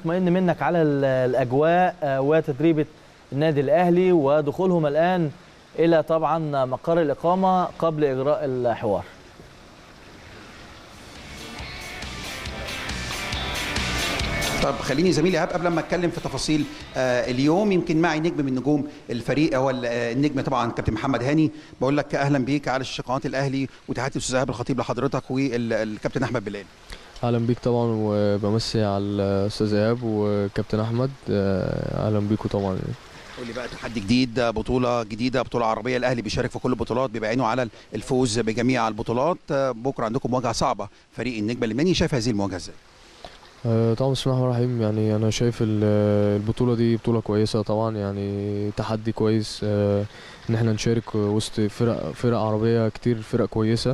نطمئن منك على ال- الاجواء آه، وتدريبه النادي الاهلي ودخولهم الان الى طبعا مقر الاقامه قبل اجراء الحوار طب خليني زميلي ايهاب قبل ما اتكلم في تفاصيل آه اليوم يمكن معي نجم من نجوم الفريق هو ال- آه، النجم طبعا كابتن محمد هاني بقول لك اهلا بيك على شاشه قناه الاهلي وتحياتي الاستاذ ايهاب الخطيب لحضرتك والكابتن احمد بلال اهلا بيك طبعا وبمسي على الاستاذ ايهاب وكابتن احمد آه، اهلا بيكم طبعا قول لي بقى تحدي جديد بطوله جديده بطوله عربيه الاهلي بيشارك في كل البطولات بيبقى عينه على الفوز بجميع البطولات آه، بكره عندكم مواجهه صعبه فريق النجم اللبناني شايف هذه المواجهه ازاي آه، طبعا بسم الله الرحمن الرحيم يعني انا شايف ال- البطوله دي بطوله كويسه طبعا يعني تحدي كويس آه، ان احنا نشارك وسط فرق فرق عربيه كتير فرق كويسه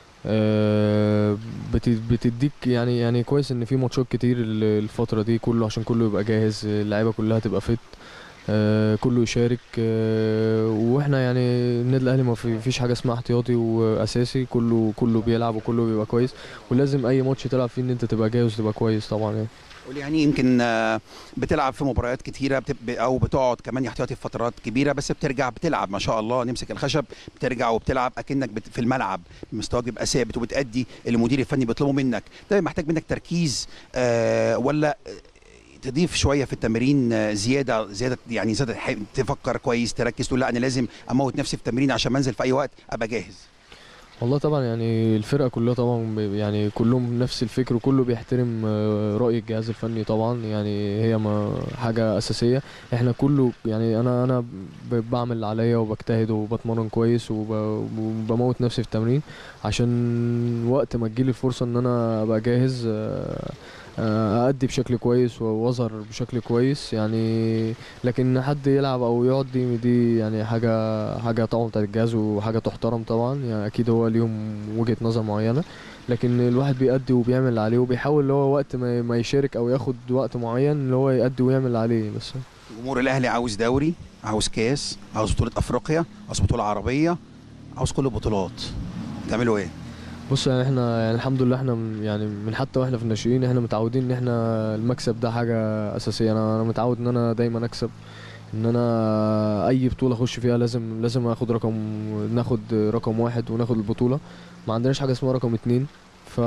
آه، بت- بتديك يعني يعني كويس ان في ماتشات كتير ال- الفتره دي كله عشان كله يبقى جاهز اللعيبه كلها تبقى فت آه، كله يشارك آه، واحنا يعني النادي الاهلي ما في- فيش حاجه اسمها احتياطي واساسي كله كله بيلعب وكله بيبقى كويس ولازم اي ماتش تلعب فيه ان انت تبقى جاهز وتبقى كويس طبعا يعني قول لي يعني يمكن آه، بتلعب في مباريات كتيره بتب... او بتقعد كمان احتياطي في فترات كبيره بس بترجع بتلعب ما شاء الله نمسك الخشب بترجع وبتلعب اكنك بت... في الملعب مستواك بيبقى ثابت وبتأدي اللي المدير الفني بيطلبه منك ده محتاج منك تركيز آه ولا آه، تضيف شويه في التمرين آه، زياده زياده يعني زياده ح- تفكر كويس تركز تقول لا انا لازم اموت نفسي في التمرين عشان منزل في اي وقت ابقى جاهز والله طبعا يعني الفرقه كلها طبعا ب- يعني كلهم نفس الفكر وكله بيحترم آه، راي الجهاز الفني طبعا يعني هي ما حاجه اساسيه احنا كله يعني انا انا ب- بعمل اللي عليا وبجتهد وبتمرن كويس وب- وبموت نفسي في التمرين عشان وقت ما تجيلي الفرصه ان انا ابقى جاهز آه، آه، أأدي بشكل كويس وأظهر بشكل كويس يعني لكن حد يلعب أو يقعد دي دي يعني حاجة حاجة طبعا بتاعت الجهاز وحاجة تحترم طبعا يعني أكيد هو ليهم وجهة نظر معينة لكن الواحد بيأدي وبيعمل اللي عليه وبيحاول اللي هو وقت ما ما يشارك أو ياخد وقت معين اللي هو يأدي ويعمل اللي عليه بس جمهور الاهلي عاوز دوري عاوز كاس عاوز بطوله افريقيا عاوز بطوله عربيه عاوز كل البطولات تعملوا ايه بص يعني احنا يعني الحمد لله احنا من يعني من حتى واحنا في الناشئين احنا متعودين ان احنا المكسب ده حاجه اساسيه انا انا متعود ان انا دايما اكسب ان انا اي بطوله اخش فيها لازم لازم اخد رقم ناخد رقم واحد وناخد البطوله ما عندناش حاجه اسمها رقم اتنين ف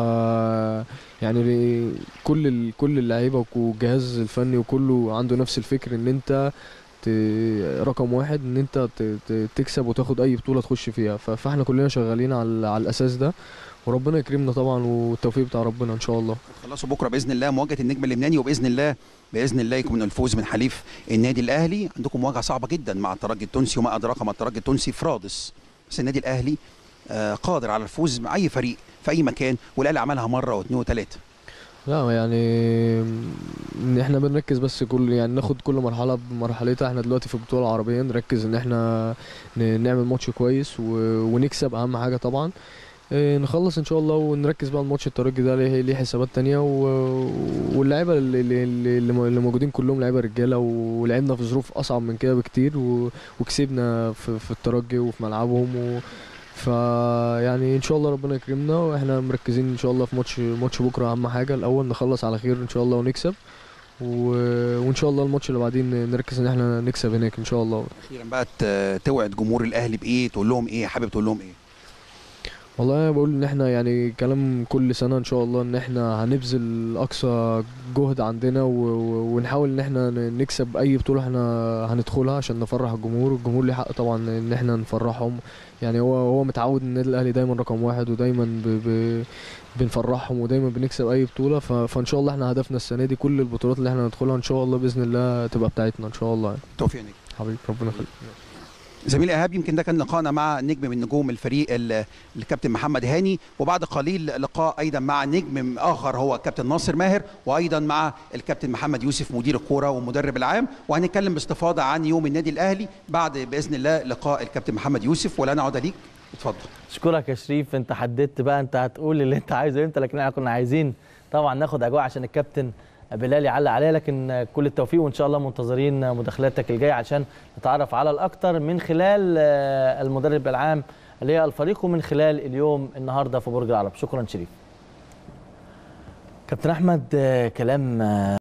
يعني كل ال... كل اللعيبه والجهاز الفني وكله عنده نفس الفكر ان انت ت... رقم واحد ان انت ت... ت... تكسب وتاخد اي بطوله تخش فيها ف... فاحنا كلنا شغالين على, على الاساس ده وربنا يكرمنا طبعا والتوفيق بتاع ربنا ان شاء الله خلصوا بكره باذن الله مواجهه النجم اللبناني وباذن الله باذن الله يكون الفوز من حليف النادي الاهلي عندكم مواجهه صعبه جدا مع الترجي التونسي وما ادراك ما الترجي التونسي في رادس بس النادي الاهلي آه، قادر على الفوز مع اي فريق في اي مكان والاهلي عملها مره واثنين وثلاثه لا يعني ان احنا بنركز بس كل يعني ناخد كل مرحله بمرحلتها احنا دلوقتي في البطوله العربيه نركز ان احنا ن- نعمل ماتش كويس و... ونكسب اهم حاجه طبعا اه، نخلص ان شاء الله ونركز بقى الماتش الترجي ده ليه ليه حسابات تانية و... واللعيبه اللي, اللي, اللي اللي موجودين كلهم لعيبه رجاله ولعبنا في ظروف اصعب من كده بكتير و... وكسبنا في, في الترجي وفي ملعبهم و... فيعني ان شاء الله ربنا يكرمنا واحنا مركزين ان شاء الله في ماتش ماتش بكره اهم حاجه الاول نخلص على خير ان شاء الله ونكسب و... وان شاء الله الماتش اللي بعدين نركز ان احنا نكسب هناك ان شاء الله اخيرا بقى ت- توعد جمهور الاهلي بايه تقول لهم ايه حابب تقول لهم ايه والله انا بقول ان احنا يعني كلام كل سنه ان شاء الله ان احنا هنبذل اقصى جهد عندنا و... و- ونحاول ان احنا ن- نكسب اي بطوله احنا هندخلها عشان نفرح الجمهور الجمهور ليه حق طبعا ان احنا نفرحهم يعني هو هو متعود ان النادي الاهلي دايما رقم واحد ودايما ب... ب... بنفرحهم ودايما بنكسب اي بطوله ف... فان شاء الله احنا هدفنا السنه دي كل البطولات اللي احنا ندخلها ان شاء الله باذن الله تبقى بتاعتنا ان شاء الله توفيق نجم حبيبي ربنا يخليك زميلي ايهاب يمكن ده كان لقائنا مع نجم من نجوم الفريق ال- الكابتن محمد هاني وبعد قليل لقاء ايضا مع نجم اخر هو الكابتن ناصر ماهر وايضا مع الكابتن محمد يوسف مدير الكوره والمدرب العام وهنتكلم باستفاضه عن يوم النادي الاهلي بعد باذن الله لقاء الكابتن محمد يوسف ولا نعود ليك اتفضل اشكرك يا شريف انت حددت بقى انت هتقول اللي انت عايزه امتى لكن احنا كنا عايزين طبعا ناخد اجواء عشان الكابتن بلال يعلق عليها لكن كل التوفيق وان شاء الله منتظرين مداخلاتك الجايه عشان نتعرف على الاكثر من خلال آه، المدرب العام للفريق ومن خلال اليوم النهارده في برج العرب شكرا شريف كابتن احمد آه، كلام آه،